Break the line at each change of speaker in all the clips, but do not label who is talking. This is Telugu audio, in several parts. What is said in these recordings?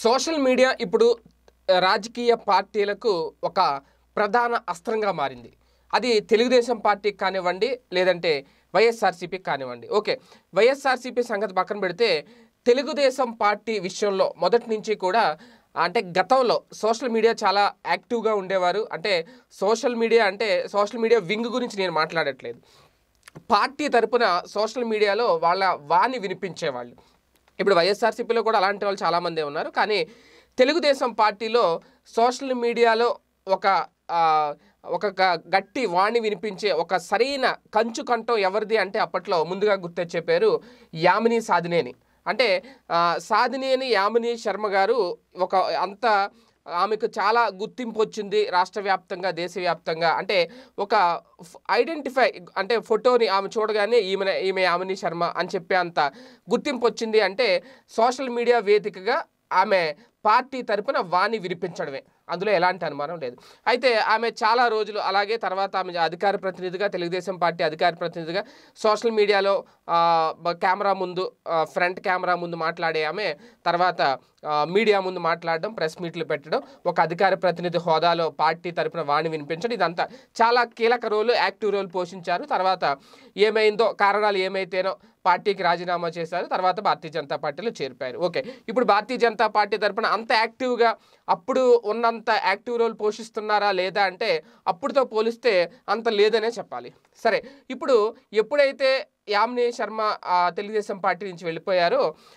సోషల్ మీడియా ఇప్పుడు ఆ, రాజకీయ పార్టీలకు ఒక ప్రధాన అస్త్రంగా మారింది అది తెలుగుదేశం పార్టీకి కానివ్వండి లేదంటే వైఎస్ఆర్సీపీకి కానివ్వండి ఓకే వైఎస్ఆర్సీపీ సంగతి పక్కన పెడితే తెలుగుదేశం పార్టీ విషయంలో మొదటి నుంచి కూడా అంటే గతంలో సోషల్ మీడియా చాలా యాక్టివ్గా ఉండేవారు అంటే సోషల్ మీడియా అంటే సోషల్ మీడియా వింగ్ గురించి నేను మాట్లాడట్లేదు పార్టీ తరపున సోషల్ మీడియాలో వాళ్ళ వాణి వినిపించేవాళ్ళు ఇప్పుడు వైఎస్ఆర్సీపీలో కూడా అలాంటి వాళ్ళు చాలామంది ఉన్నారు కానీ తెలుగుదేశం పార్టీలో సోషల్ మీడియాలో ఒక ఆ, ఒక గ- గట్టి వాణి వినిపించే ఒక సరైన కంచు కంఠం ఎవరిది అంటే అప్పట్లో ముందుగా గుర్తొచ్చే పేరు యామిని సాధినేని అంటే ఆ, సాధినేని యామిని శర్మ గారు ఒక అంత ఆమెకు చాలా గుర్తింపు వచ్చింది రాష్ట్ర వ్యాప్తంగా దేశవ్యాప్తంగా అంటే ఒక ఐడెంటిఫై అంటే ఫోటోని ఆమె చూడగానే ఈమె ఈమె యామిని శర్మ అని చెప్పే అంత గుర్తింపు వచ్చింది అంటే సోషల్ మీడియా వేదికగా ఆమె పార్టీ తరపున వాణి వినిపించడమే అందులో ఎలాంటి అనుమానం లేదు అయితే ఆమె చాలా రోజులు అలాగే తర్వాత ఆమె అధికార ప్రతినిధిగా తెలుగుదేశం పార్టీ అధికార ప్రతినిధిగా సోషల్ మీడియాలో ఆ, బ- కెమెరా ముందు ఆ, ఫ్రంట్ కెమెరా ముందు మాట్లాడే ఆమె తర్వాత ఆ, మీడియా ముందు మాట్లాడడం ప్రెస్ మీట్లు పెట్టడం ఒక అధికార ప్రతినిధి హోదాలో పార్టీ తరపున వాణి వినిపించడం ఇదంతా చాలా కీలక రోల్ యాక్టివ్ రోల్ పోషించారు తర్వాత ఏమైందో కారణాలు ఏమైతేనో పార్టీకి రాజీనామా చేశారు తర్వాత భారతీయ జనతా పార్టీలో చేరిపోయారు ఓకే ఇప్పుడు భారతీయ జనతా పార్టీ తరపున అంత యాక్టివ్గా అప్పుడు ఉన్నంత యాక్టివ్ రోల్ పోషిస్తున్నారా లేదా అంటే అప్పుడుతో పోలిస్తే అంత లేదనే చెప్పాలి సరే ఇప్పుడు ఎప్పుడైతే యామిని శర్మ ఆ, తెలుగుదేశం పార్టీ నుంచి వెళ్ళిపోయారో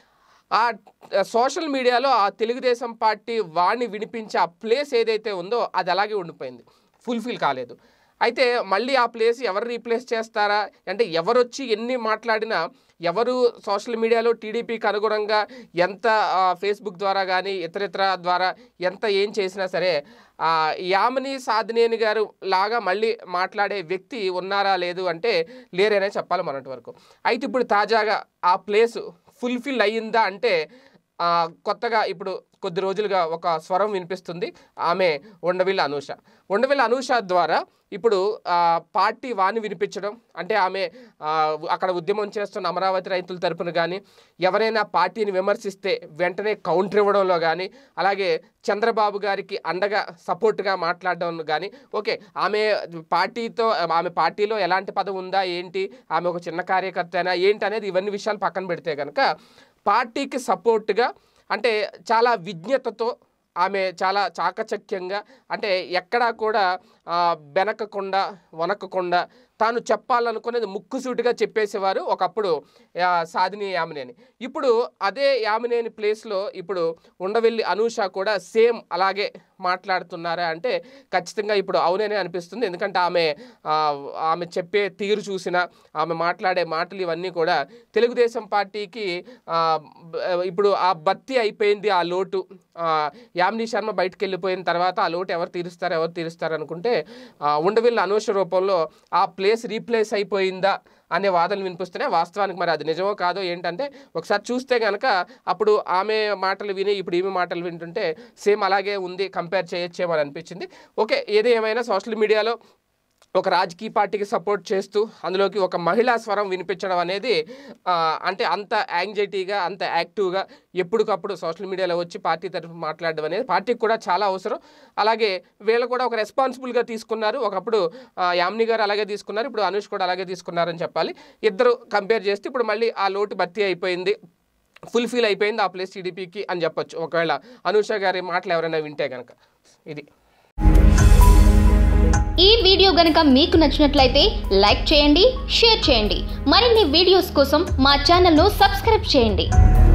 ఆ సోషల్ మీడియాలో ఆ తెలుగుదేశం పార్టీ వాణ్ణి వినిపించే ఆ ప్లేస్ ఏదైతే ఉందో అది అలాగే ఉండిపోయింది ఫుల్ఫిల్ కాలేదు అయితే మళ్ళీ ఆ ప్లేస్ ఎవరు రీప్లేస్ చేస్తారా అంటే ఎవరు వచ్చి ఎన్ని మాట్లాడినా ఎవరు సోషల్ మీడియాలో టీడీపీకి అనుగుణంగా ఎంత ఆ, ఫేస్బుక్ ద్వారా కానీ ఇతరితర ద్వారా ఎంత ఏం చేసినా సరే ఆ, యామిని సాధినేని గారు లాగా మళ్ళీ మాట్లాడే వ్యక్తి ఉన్నారా లేదు అంటే లేరనే చెప్పాలి మొన్నటి వరకు అయితే ఇప్పుడు తాజాగా ఆ ప్లేస్ ఫుల్ఫిల్ అయ్యిందా అంటే ఆ, కొత్తగా ఇప్పుడు కొద్ది రోజులుగా ఒక స్వరం వినిపిస్తుంది ఆమె ఉండవిల్ల అనూష ఉండవిల్ల అనూష ద్వారా ఇప్పుడు ఆ, పార్టీ వాణి వినిపించడం అంటే ఆమె ఆ, అక్కడ ఉద్యమం చేస్తున్న అమరావతి రైతుల తరపున కానీ ఎవరైనా పార్టీని విమర్శిస్తే వెంటనే కౌంటర్ ఇవ్వడంలో కానీ అలాగే చంద్రబాబు గారికి అండగా సపోర్ట్గా మాట్లాడడం కానీ ఓకే ఆమె పార్టీతో ఆమె పార్టీలో ఎలాంటి పదవి ఉందా ఏంటి ఆమె ఒక చిన్న కార్యకర్తనా ఏంటి అనేది ఇవన్నీ విషయాలు పక్కన పెడితే కనుక పార్టీకి సపోర్ట్గా అంటే చాలా విజ్ఞతతో ఆమె చాలా చాకచక్యంగా అంటే ఎక్కడా కూడా ఆ, బెనకకుండా వనకకుండా తాను చెప్పాలనుకునేది ముక్కుసూటిగా చెప్పేసేవారు ఒకప్పుడు ఆ, సాధిని యామినేని ఇప్పుడు అదే యామినేని ప్లేస్లో ఇప్పుడు ఉండవెల్లి అనూష కూడా సేమ్ అలాగే మాట్లాడుతున్నారా అంటే ఖచ్చితంగా ఇప్పుడు అవుననే అనిపిస్తుంది ఎందుకంటే ఆమె ఆ, ఆమె చెప్పే తీరు చూసిన ఆమె మాట్లాడే మాటలు ఇవన్నీ కూడా తెలుగుదేశం పార్టీకి ఆ, బ- ఇప్పుడు ఆ భర్తీ అయిపోయింది ఆ లోటు ఆ, యామిని శర్మ బయటకు వెళ్ళిపోయిన తర్వాత ఆ లోటు ఎవరు తీరుస్తారు ఎవరు తీరుస్తారు అనుకుంటే ఆ, ఉండవిల్ల అనూష రూపంలో ఆ ప్లేస్ రీప్లేస్ అయిపోయిందా అనే వాదనలు వినిపిస్తున్నాయి వాస్తవానికి మరి అది నిజమో కాదో ఏంటంటే ఒకసారి చూస్తే కనుక అప్పుడు ఆమె మాటలు విని ఇప్పుడు ఈమె మాటలు వింటుంటే సేమ్ అలాగే ఉంది కంపేర్ చేయొచ్చేమో అని అనిపించింది ఓకే ఏది ఏమైనా సోషల్ మీడియాలో ఒక రాజకీయ పార్టీకి సపోర్ట్ చేస్తూ అందులోకి ఒక మహిళా స్వరం వినిపించడం అనేది ఆ, అంటే అంత యాంగ్జైటీగా అంత యాక్టివ్గా ఎప్పటికప్పుడు సోషల్ మీడియాలో వచ్చి పార్టీ తరఫు మాట్లాడడం అనేది పార్టీకి కూడా చాలా అవసరం అలాగే వీళ్ళు కూడా ఒక రెస్పాన్సిబుల్గా తీసుకున్నారు ఒకప్పుడు ఆ, యామిని గారు అలాగే తీసుకున్నారు ఇప్పుడు అనుష్ కూడా అలాగే తీసుకున్నారని చెప్పాలి ఇద్దరు కంపేర్ చేస్తే ఇప్పుడు మళ్ళీ ఆ లోటు భర్తీ అయిపోయింది ఫుల్ఫిల్ అయిపోయింది ఆ ప్లేస్ టీడీపీకి అని చెప్పొచ్చు ఒకవేళ అనూష గారి మాటలు ఎవరైనా వింటే కనుక ఇది
ఈ వీడియో గనక మీకు నచ్చినట్లయితే లైక్ చేయండి షేర్ చేయండి మరిన్ని వీడియోస్ కోసం మా ఛానల్ను సబ్స్క్రైబ్ చేయండి